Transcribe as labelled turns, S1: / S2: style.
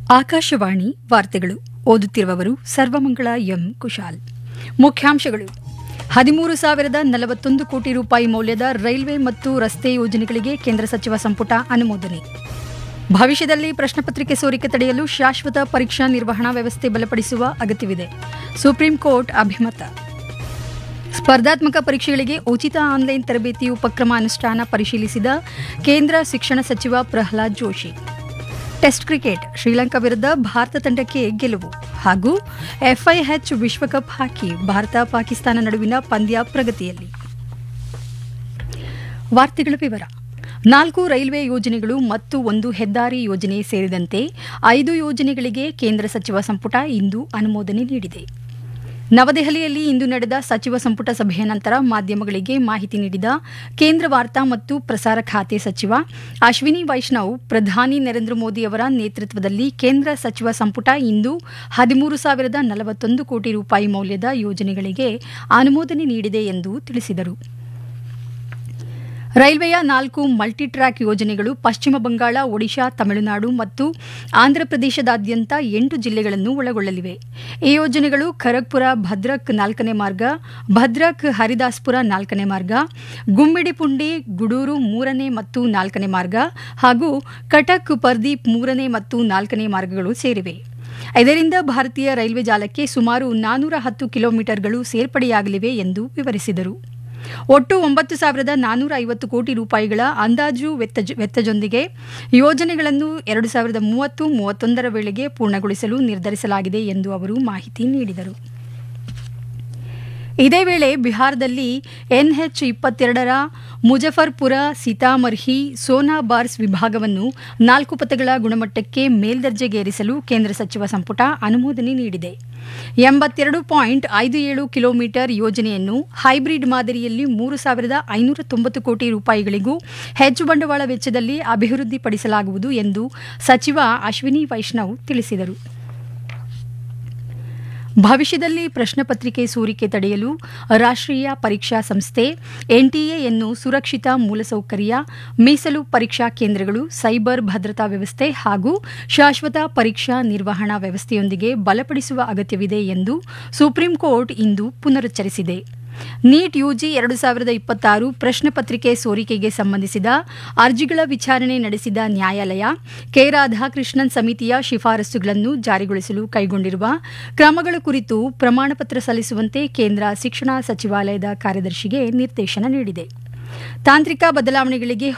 S1: ಆಕಾಶವಾಣಿ ವಾರ್ತೆಗಳು ಓದುತ್ತಿರುವವರು ಸರ್ವಮಂಗಳ ಎಂ ಕುಶಾಲ್ ಮುಖ್ಯಾಂಶಗಳು ಹದಿಮೂರು ಸಾವಿರದ ನಲವತ್ತೊಂದು ಕೋಟಿ ರೂಪಾಯಿ ಮೌಲ್ಯದ ರೈಲ್ವೆ ಮತ್ತು ರಸ್ತೆ ಯೋಜನೆಗಳಿಗೆ ಕೇಂದ್ರ ಸಚಿವ ಸಂಪುಟ ಅನುಮೋದನೆ ಭವಿಷ್ಯದಲ್ಲಿ ಪ್ರಶ್ನಪತ್ರಿಕೆ ಸೋರಿಕೆ ತಡೆಯಲು ಶಾಶ್ವತ ಪರೀಕ್ಷಾ ನಿರ್ವಹಣಾ ವ್ಯವಸ್ಥೆ ಬಲಪಡಿಸುವ ಅಗತ್ಯವಿದೆ ಸುಪ್ರೀಂ ಕೋರ್ಟ್ ಅಭಿಮತ ಸ್ಪರ್ಧಾತ್ಮಕ ಪರೀಕ್ಷೆಗಳಿಗೆ ಉಚಿತ ಆನ್ಲೈನ್ ತರಬೇತಿ ಉಪಕ್ರಮ ಅನುಷ್ಠಾನ ಪರಿಶೀಲಿಸಿದ ಕೇಂದ್ರ ಶಿಕ್ಷಣ ಸಚಿವ ಪ್ರಹ್ಲಾದ್ ಜೋಶಿ ಟೆಸ್ಟ್ ಕ್ರಿಕೆಟ್ ಶ್ರೀಲಂಕಾ ವಿರುದ್ಧ ಭಾರತ ತಂಡಕ್ಕೆ ಗೆಲುವು ಹಾಗೂ ಎಫ್ಐಎಚ್ ವಿಶ್ವಕಪ್ ಹಾಕಿ ಭಾರತ ಪಾಕಿಸ್ತಾನ ನಡುವಿನ ಪಂದ್ಯ ಪ್ರಗತಿಯಲ್ಲಿ ವಾರ್ತೆಗಳ ವಿವರ ನಾಲ್ಕು ರೈಲ್ವೆ ಯೋಜನೆಗಳು ಮತ್ತು ಒಂದು ಹೆದ್ದಾರಿ ಯೋಜನೆ ಸೇರಿದಂತೆ ಐದು ಯೋಜನೆಗಳಿಗೆ ಕೇಂದ್ರ ಸಚಿವ ಸಂಪುಟ ಇಂದು ಅನುಮೋದನೆ ನೀಡಿದೆ ನವದೆಹಲಿಯಲ್ಲಿ ಇಂದು ನಡೆದ ಸಚಿವ ಸಂಪುಟ ಸಭೆಯ ನಂತರ ಮಾಧ್ಯಮಗಳಿಗೆ ಮಾಹಿತಿ ನೀಡಿದ ಕೇಂದ್ರ ವಾರ್ತಾ ಮತ್ತು ಪ್ರಸಾರ ಖಾತೆ ಸಚಿವ ಅಶ್ವಿನಿ ವೈಷ್ಣವ್ ಪ್ರಧಾನಿ ನರೇಂದ್ರ ಮೋದಿ ಅವರ ನೇತೃತ್ವದಲ್ಲಿ ಕೇಂದ್ರ ಸಚಿವ ಸಂಪುಟ ಇಂದು ಹದಿಮೂರು ಸಾವಿರದ ನಲವತ್ತೊಂದು ಕೋಟಿ ರೂಪಾಯಿ ಮೌಲ್ಯದ ಯೋಜನೆಗಳಿಗೆ ಅನುಮೋದನೆ ನೀಡಿದೆ ಎಂದು ತಿಳಿಸಿದರು ರೈಲ್ವೆಯ ನಾಲ್ಕು ಮಲ್ಟಿ ಟ್ರ್ಯಾಕ್ ಯೋಜನೆಗಳು ಪಶ್ಚಿಮ ಬಂಗಾಳ ಒಡಿಶಾ ತಮಿಳುನಾಡು ಮತ್ತು ಆಂಧ್ರಪ್ರದೇಶದಾದ್ಯಂತ ಎಂಟು ಜಿಲ್ಲೆಗಳನ್ನು ಒಳಗೊಳ್ಳಲಿವೆ ಈ ಯೋಜನೆಗಳು ಖರಗ್ಪುರ ಭದ್ರಕ್ ನಾಲ್ಕನೇ ಮಾರ್ಗ ಭದ್ರಕ್ ಹರಿದಾಸ್ಪುರ ನಾಲ್ಕನೇ ಮಾರ್ಗ ಗುಮ್ಮಿಡಿಪುಂಡಿ ಗುಡೂರು ಮೂರನೇ ಮತ್ತು ನಾಲ್ಕನೇ ಮಾರ್ಗ ಹಾಗೂ ಕಟಕ್ ಪರ್ದೀಪ್ ಮೂರನೇ ಮತ್ತು ನಾಲ್ಕನೇ ಮಾರ್ಗಗಳು ಸೇರಿವೆ ಇದರಿಂದ ಭಾರತೀಯ ರೈಲ್ವೆ ಜಾಲಕ್ಕೆ ಸುಮಾರು ನಾನೂರ ಹತ್ತು ಕಿಲೋಮೀಟರ್ಗಳು ಸೇರ್ಪಡೆಯಾಗಲಿವೆ ಎಂದು ವಿವರಿಸಿದರು ಒಟ್ಟು ಒಂಬತ್ತು ಸಾವಿರದ ನಾನೂರ ಐವತ್ತು ಕೋಟಿ ರೂಪಾಯಿಗಳ ಅಂದಾಜು ವೆಚ್ಚದೊಂದಿಗೆ ಯೋಜನೆಗಳನ್ನು ಎರಡು ಸಾವಿರದ ಮೂವತ್ತು ಮೂವತ್ತೊಂದರ ವೇಳೆಗೆ ಪೂರ್ಣಗೊಳಿಸಲು ನಿರ್ಧರಿಸಲಾಗಿದೆ ಎಂದು ಅವರು ಮಾಹಿತಿ ನೀಡಿದರು ಇದೇ ವೇಳೆ ಬಿಹಾರದಲ್ಲಿ ಎನ್ಎಚ್ ಇಪ್ಪತ್ತೆರಡರ ಮುಜಫರ್ಪುರ ಸೀತಾಮರ್ಹಿ ಸೋನಾ ಬಾರ್ಸ್ ವಿಭಾಗವನ್ನು ನಾಲ್ಕು ಪಥಗಳ ಗುಣಮಟ್ಟಕ್ಕೆ ಮೇಲ್ದರ್ಜೆಗೇರಿಸಲು ಕೇಂದ್ರ ಸಚಿವ ಸಂಪುಟ ಅನುಮೋದನೆ ನೀಡಿದೆ ಎಂಬತ್ತೆರಡು ಪಾಯಿಂಟ್ ಐದು ಏಳು ಕಿಲೋಮೀಟರ್ ಯೋಜನೆಯನ್ನು ಹೈಬ್ರಿಡ್ ಮಾದರಿಯಲ್ಲಿ ಮೂರು ಸಾವಿರದ ಐನೂರ ತೊಂಬತ್ತು ಕೋಟಿ ರೂಪಾಯಿಗಳಿಗೂ ಹೆಚ್ಚು ಬಂಡವಾಳ ವೆಚ್ಚದಲ್ಲಿ ಅಭಿವೃದ್ಧಿಪಡಿಸಲಾಗುವುದು ಎಂದು ಸಚಿವ ಅಶ್ವಿನಿ ವೈಷ್ಣವ್ ತಿಳಿಸಿದರು ಭವಿಷ್ಯದಲ್ಲಿ ಪ್ರಶ್ನಪತ್ರಿಕೆ ಸೋರಿಕೆ ತಡೆಯಲು ರಾಷ್ಟ್ರೀಯ ಪರೀಕ್ಷಾ ಸಂಸ್ಥೆ ಎನ್ಟಿಎಯನ್ನು ಸುರಕ್ಷಿತ ಮೂಲಸೌಕರ್ಯ ಮೀಸಲು ಪರೀಕ್ಷಾ ಕೇಂದ್ರಗಳು ಸೈಬರ್ ಭದ್ರತಾ ವ್ಯವಸ್ಥೆ ಹಾಗೂ ಶಾಶ್ವತ ಪರೀಕ್ಷಾ ನಿರ್ವಹಣಾ ವ್ಯವಸ್ಥೆಯೊಂದಿಗೆ ಬಲಪಡಿಸುವ ಅಗತ್ಯವಿದೆ ಎಂದು ಸುಪ್ರೀಂ ಕೋರ್ಟ್ ಇಂದು ಪುನರುಚ್ಚರಿಸಿದೆ ನೀಟ್ ಯುಜಿ ಎರಡು ಸಾವಿರದ ಇಪ್ಪತ್ತಾರು ಪ್ರಶ್ನೆ ಪತ್ರಿಕೆ ಸೋರಿಕೆಗೆ ಸಂಬಂಧಿಸಿದ ಅರ್ಜಿಗಳ ವಿಚಾರಣೆ ನಡೆಸಿದ ನ್ಯಾಯಾಲಯ ಕೆ ರಾಧಾಕೃಷ್ಣನ್ ಸಮಿತಿಯ ಶಿಫಾರಸುಗಳನ್ನು ಜಾರಿಗೊಳಿಸಲು ಕೈಗೊಂಡಿರುವ ಕ್ರಮಗಳ ಕುರಿತು ಪ್ರಮಾಣಪತ್ರ ಸಲ್ಲಿಸುವಂತೆ ಕೇಂದ್ರ ಶಿಕ್ಷಣ ಸಚಿವಾಲಯದ ಕಾರ್ಯದರ್ಶಿಗೆ ನಿರ್ದೇಶನ ನೀಡಿದೆ ತಾಂತ್ರಿಕ ಬದಲಾವಣೆಗಳಿಗೆ